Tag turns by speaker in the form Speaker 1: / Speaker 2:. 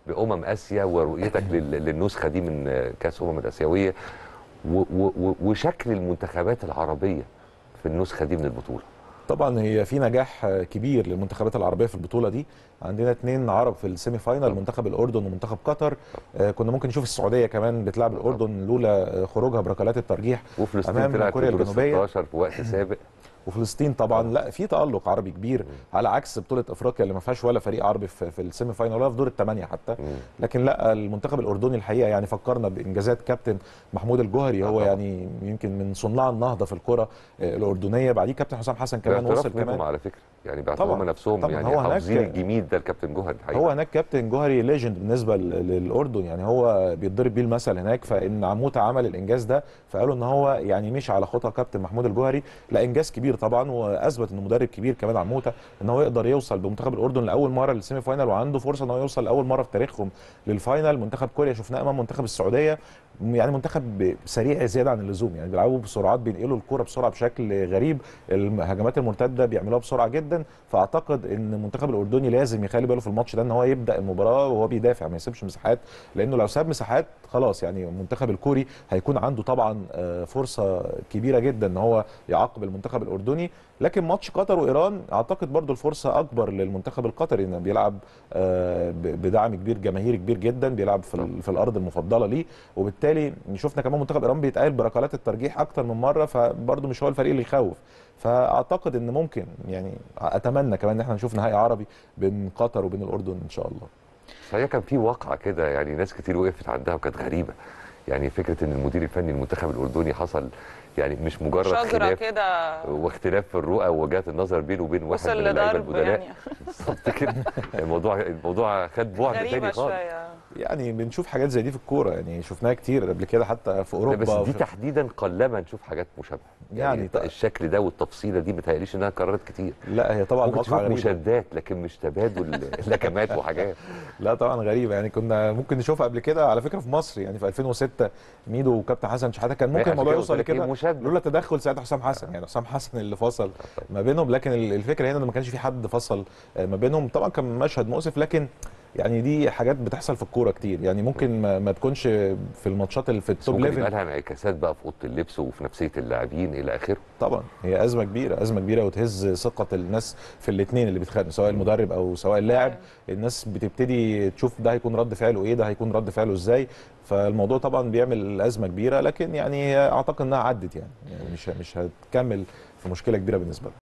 Speaker 1: بامم اسيا ورؤيتك لل- للنسخه دي من كاس امم الاسيويه و- و- و- وشكل المنتخبات العربيه في النسخه دي من البطوله
Speaker 2: طبعا هي في نجاح كبير للمنتخبات العربيه في البطوله دي عندنا اثنين عرب في السيمي فاينال منتخب الاردن ومنتخب قطر آه، كنا ممكن نشوف السعوديه كمان بتلعب الاردن لولا خروجها بركلات الترجيح
Speaker 1: وفلسطين
Speaker 2: أمام
Speaker 1: طلعت
Speaker 2: كوريا
Speaker 1: في دور
Speaker 2: الجنوبية.
Speaker 1: 16 في وقت سابق
Speaker 2: وفلسطين طبعا لا في تالق عربي كبير على عكس بطوله افريقيا اللي ما فيهاش ولا فريق عربي في, في السيمي فاينال ولا في دور الثمانيه حتى لكن لا المنتخب الاردني الحقيقه يعني فكرنا بانجازات كابتن محمود الجوهري هو
Speaker 1: طبعاً.
Speaker 2: يعني يمكن من صناع النهضه في الكره آه، الاردنيه بعديه كابتن حسام حسن كمان وصل
Speaker 1: باعتراف منهم
Speaker 2: كمان
Speaker 1: على فكره يعني باعتراف
Speaker 2: طبعاً.
Speaker 1: هم نفسهم
Speaker 2: طبعاً.
Speaker 1: يعني
Speaker 2: هو هناك-
Speaker 1: حافظين الجميل ده الكابتن جوهري الحقيقه
Speaker 2: هو هناك كابتن جوهري ليجند بالنسبه لل- للاردن يعني هو بيتضرب بيه المثل هناك فان عموته عمل الانجاز ده فقالوا ان هو يعني مش على خطى كابتن محمود الجوهري لا انجاز كبير طبعا واثبت انه مدرب كبير كمان عموته ان هو يقدر يوصل بمنتخب الاردن لاول مره للسيمي فاينال وعنده فرصه ان هو يوصل لاول مره في تاريخهم للفاينال منتخب كوريا شفناه امام منتخب السعوديه يعني منتخب سريع زياده عن اللزوم يعني بيلعبوا بسرعات بينقلوا الكره بسرعه بشكل غريب الهجمات المرتده بيعملوها بسرعه جدا فاعتقد ان المنتخب الاردني لازم يخلي باله في الماتش ده ان هو يبدا المباراه وهو بيدافع ما يسيبش مساحات لانه لو ساب مساحات خلاص يعني المنتخب الكوري هيكون عنده طبعا آه، فرصه كبيره جدا ان هو يعاقب المنتخب الاردني لكن ماتش قطر وايران اعتقد برضو الفرصه اكبر للمنتخب القطري انه بيلعب آه، ب- بدعم كبير جماهيري كبير جدا بيلعب في, ال- في الارض المفضله ليه وبالتالي شفنا كمان منتخب ايران بيتقال بركلات الترجيح اكتر من مره فبرضو مش هو الفريق اللي يخوف فاعتقد ان ممكن يعني اتمنى كمان ان احنا نشوف نهائي عربي بين قطر وبين الاردن ان شاء الله
Speaker 1: صحيح كان في واقعه كده يعني ناس كتير وقفت عندها وكانت غريبه يعني فكره ان المدير الفني المنتخب الاردني حصل يعني مش مجرد
Speaker 3: شجره
Speaker 1: خلاف
Speaker 3: كده
Speaker 1: واختلاف في الرؤى ووجهات النظر بينه وبين واحد
Speaker 3: وصل
Speaker 1: من اللعيبه
Speaker 3: لضرب
Speaker 1: البدلاء
Speaker 3: يعني
Speaker 1: بالظبط كده الموضوع الموضوع خد بعد
Speaker 3: غريبه
Speaker 1: تاني خالص
Speaker 3: شويه
Speaker 2: يعني بنشوف حاجات زي دي في الكوره يعني شفناها كتير قبل كده حتى في
Speaker 1: لا
Speaker 2: اوروبا
Speaker 1: بس دي
Speaker 2: وفي-
Speaker 1: تحديدا قلما نشوف حاجات مشابهه
Speaker 2: يعني ط-
Speaker 1: الشكل ده والتفصيله دي متهيأليش انها اتكررت كتير
Speaker 2: لا هي طبعا
Speaker 1: ممكن
Speaker 2: واقعة
Speaker 1: تشوف
Speaker 2: غريبة.
Speaker 1: مشادات لكن مش تبادل لكمات وحاجات
Speaker 2: لا طبعا غريبه يعني كنا ممكن نشوفها قبل كده على فكره في مصر يعني في 2006 ميدو وكابتن حسن شحاته كان ممكن
Speaker 1: عشان
Speaker 2: الموضوع
Speaker 1: كده
Speaker 2: يوصل
Speaker 1: قلت لك إيه
Speaker 2: لكده
Speaker 1: مشادة.
Speaker 2: لولا تدخل ساعتها حسام حسن يعني حسام حسن اللي فصل ما بينهم لكن ال- الفكره هنا ان ما كانش في حد فصل آه، ما بينهم طبعا كان مشهد مؤسف لكن يعني دي حاجات بتحصل في الكوره كتير يعني ممكن ما, ما تكونش في الماتشات اللي في
Speaker 1: بس
Speaker 2: التوب
Speaker 1: ممكن يبقى
Speaker 2: ليفل
Speaker 1: لها انعكاسات بقى في اوضه اللبس وفي نفسيه اللاعبين الى اخره
Speaker 2: طبعا هي ازمه كبيره ازمه كبيره وتهز ثقه الناس في الاثنين اللي بيتخانقوا سواء المدرب او سواء اللاعب الناس بتبتدي تشوف ده هيكون رد فعله ايه ده هيكون رد فعله ازاي فالموضوع طبعا بيعمل ازمه كبيره لكن يعني اعتقد انها عدت يعني, يعني مش مش هتكمل في مشكله كبيره بالنسبه لها